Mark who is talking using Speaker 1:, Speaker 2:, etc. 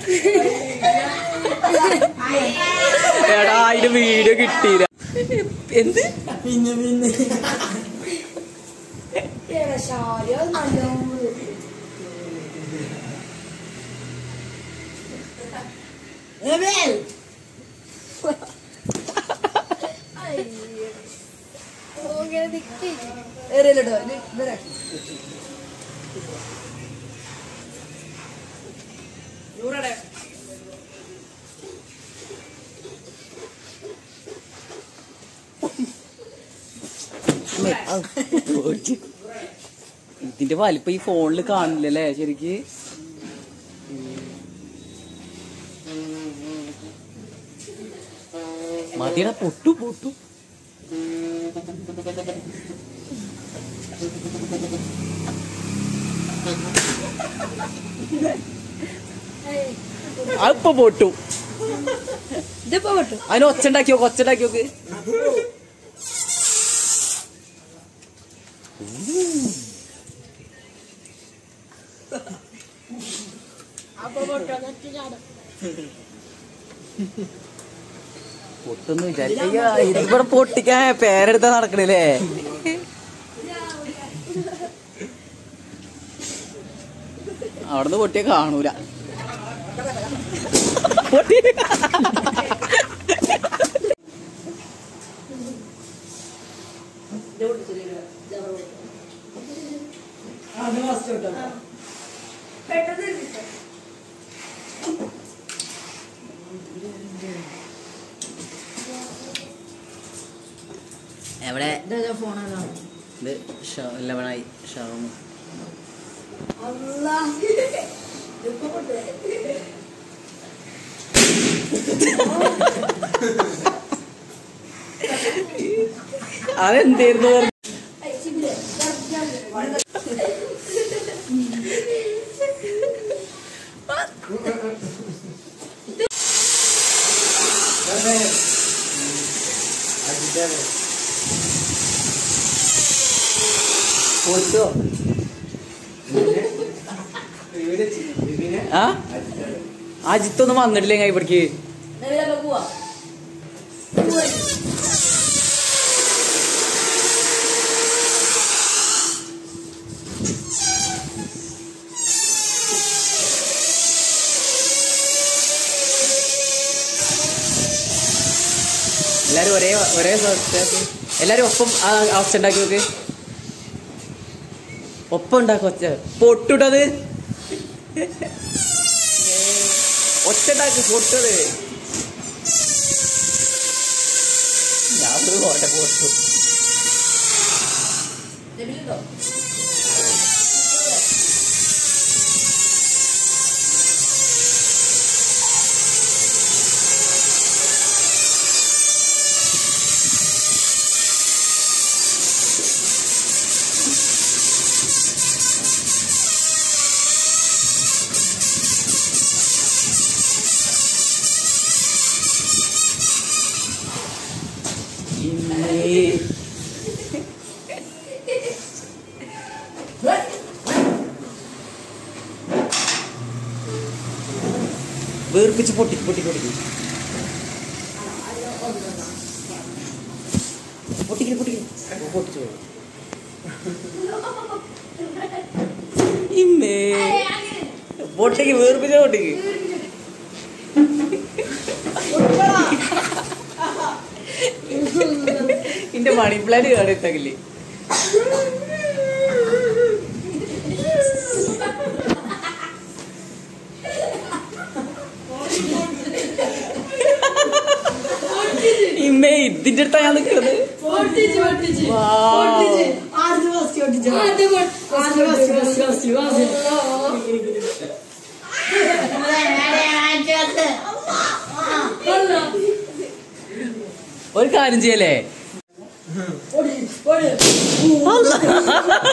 Speaker 1: എടാ അതിന്റെ വീഡിയോ കിട്ടിയില്ല എന്ത്
Speaker 2: പിന്നെ പിന്നെ
Speaker 3: ശാലോ നല്ലോണം
Speaker 2: എബേൽ
Speaker 3: ഓങ്ങനെ നിക്കി
Speaker 2: ഏറിയല്ലോ ഇവരെ നൂറടെ
Speaker 1: ഇതിന്റെ വലിപ്പം ഈ ഫോണിൽ കാണില്ലല്ലേ ശരിക്ക് മതിയുടെ പൊട്ടു പൊട്ടു അതിപ്പോ പൊട്ടു
Speaker 3: ഇതിപ്പോ പറ്റും
Speaker 1: അതിന് ഒച്ച ഉണ്ടാക്കി നോക്ക് ഒച്ച ഉണ്ടാക്കി നോക്ക്
Speaker 3: അപ്പൊ പൊട്ടോ നെറ്റ് ചാടും
Speaker 1: പൊട്ടെന്ന് വിചാരിക്കുക ഇതിവിടെ പൊട്ടിക്കാൻ പേരെടുത്താ നടക്കണില്ലേ അവിടുന്ന് പൊട്ടിയ കാണൂല പൊട്ടി
Speaker 2: അത് ഫസ്റ്റ് കേട്ടോ
Speaker 1: എവിടെ
Speaker 2: ഇതാ ഫോണാണോ
Speaker 1: ഇത് ലെവനായി ഷവർമ
Speaker 3: അല്ലാ ഇതിപ്പോ പൊട്ടോ
Speaker 1: അതെന്തായിരുന്നു പറഞ്ഞത്? ആ അജിത്തൊന്നും വന്നിട്ടില്ലേ കൈ ഇവിടേക്ക്
Speaker 2: പോവാ
Speaker 1: എല്ലാരും ഒരേ ഒരേ സ്ഥലത്ത് എല്ലാരും ഒപ്പം ആ അവസ്ഥ ഉണ്ടാക്കി നോക്ക് ഒപ്പം ഉണ്ടാക്കും ഒച്ച പൊട്ടുട്ടത് ഒച്ച ഉണ്ടാക്കി പൊട്ടത് ഞാൻ പോയി ഓട്ട പൊട്ടു
Speaker 2: ജബിലുണ്ടോ
Speaker 1: വേർപ്പിച്ച് പൊട്ടി പൊട്ടി പൊട്ടി പൊട്ടിക്കല് പൊട്ടിക്കല് പൊട്ടിച്ചു പോയി. ഇമ്മേ പൊട്ടിക്ക് വേർപ്പിച്ച പൊട്ടിക്ക് ഇന്റെ മണി പ്ലാന്റ് കേടെടുത്തകില്ലേ ഇമ്മേ ഇതിന്റെ അടുത്താ ഞാൻ നിൽക്കുന്നത്
Speaker 2: പൊട്ടിച്ച് പൊട്ടിച്ച്
Speaker 1: Wow.
Speaker 2: പൊട്ടിച്ച് ആദ്യം ഫസ്റ്റ് പൊട്ടിച്ചു ആദ്യം ഫസ്റ്റ് ഫസ്റ്റ് ഫസ്റ്റ്
Speaker 1: ഒരു കാര്യം ചെയ്യല്ലേ
Speaker 2: പൊടി പൊടി